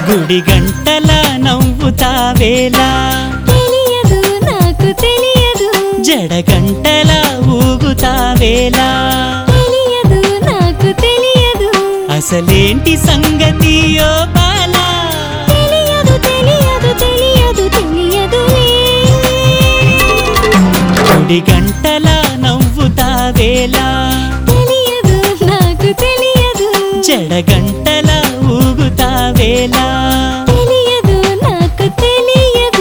గుడి గంటల నవ్వుతావేలా తెలియదు నాకు తెలియదు జడ గంటల ఊగుతావేలా తెలియదు నాకు తెలియదు అసలేంటి సంగతి ఓ బాలా తెలియదు తెలియదు తెలియదు తెలియదులే గుడి గంటల నవ్వుతావేలా తెలియదు నాకు తెలియదు జడ గంటల ఊగుతావేలా తెలియదు నాకు తెలియదు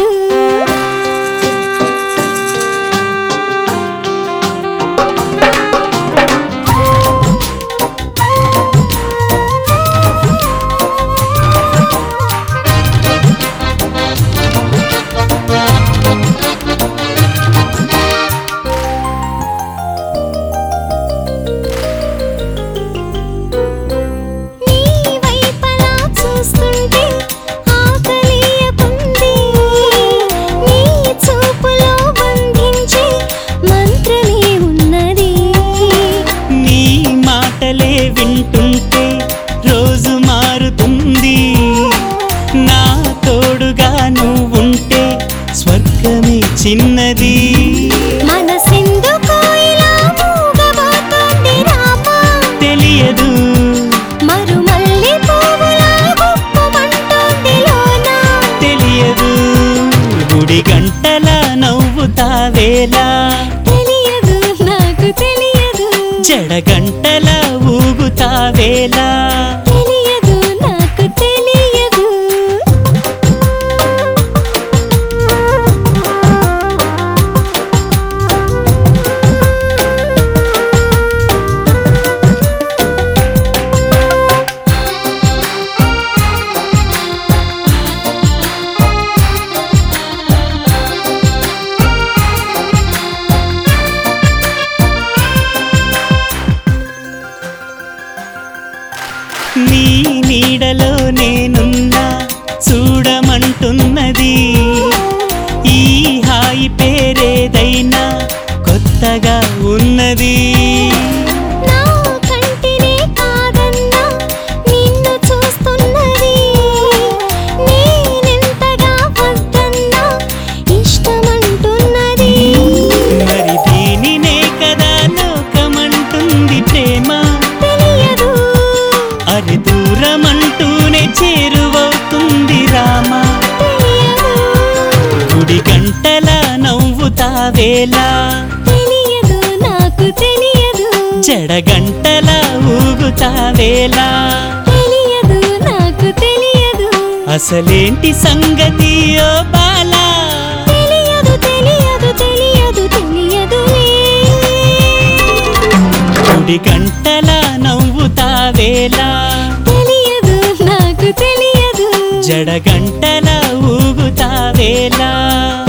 నీ వైపలా చూస్తుంటే ఆకలియకుంది నీ చూపులో బంధించే మంత్రమే ఉన్నది నీ మాటలే వింటుంటే రోజు మారుతుంది నా తోడుగా నువ్వుంటే స్వర్గమే చిన్నది మనసెందుకో ఇలా మూగబోతోంది రామా తెలియదు మరుమల్లి పువ్వులా గుప్పుమంటోంది లోనా తెలియదు గుడి గంటల నవ్వుతావేలా తెలియదు నాకు తెలియదు జడ గంటల ఊగుతావేలా తెలియదు నాకు తెలియదు నీ నీడలో నేనున్నా చూడమంటున్నది ఈ హాయి పేరేదైనా కొత్తగా ఉన్నది నా కంటినే కాదన్నా నిన్ను చూస్తున్నది నేనెంతగా వద్దన్నా ఇష్టమంటున్నది మరి దీనినే కదా లోకమంటుంది ప్రేమ తెలియదు అది దూరమంటూనే చేరువవుతుంది రామా తెలియదు గుడి గంటల నవ్వుతావేలా తెలియదు నాకు తెలియదు జడ గంటల ఊగుతావేలా తెలియదు నాకు తెలియదు అసలేంటి సంగతి ఓ బాలా తెలియదు తెలియదు తెలియదు తెలియదులే గుడి గంటల నవ్వుతావేలా తెలియదు నాకు తెలియదు జడ గంటల ఊగుతావేలా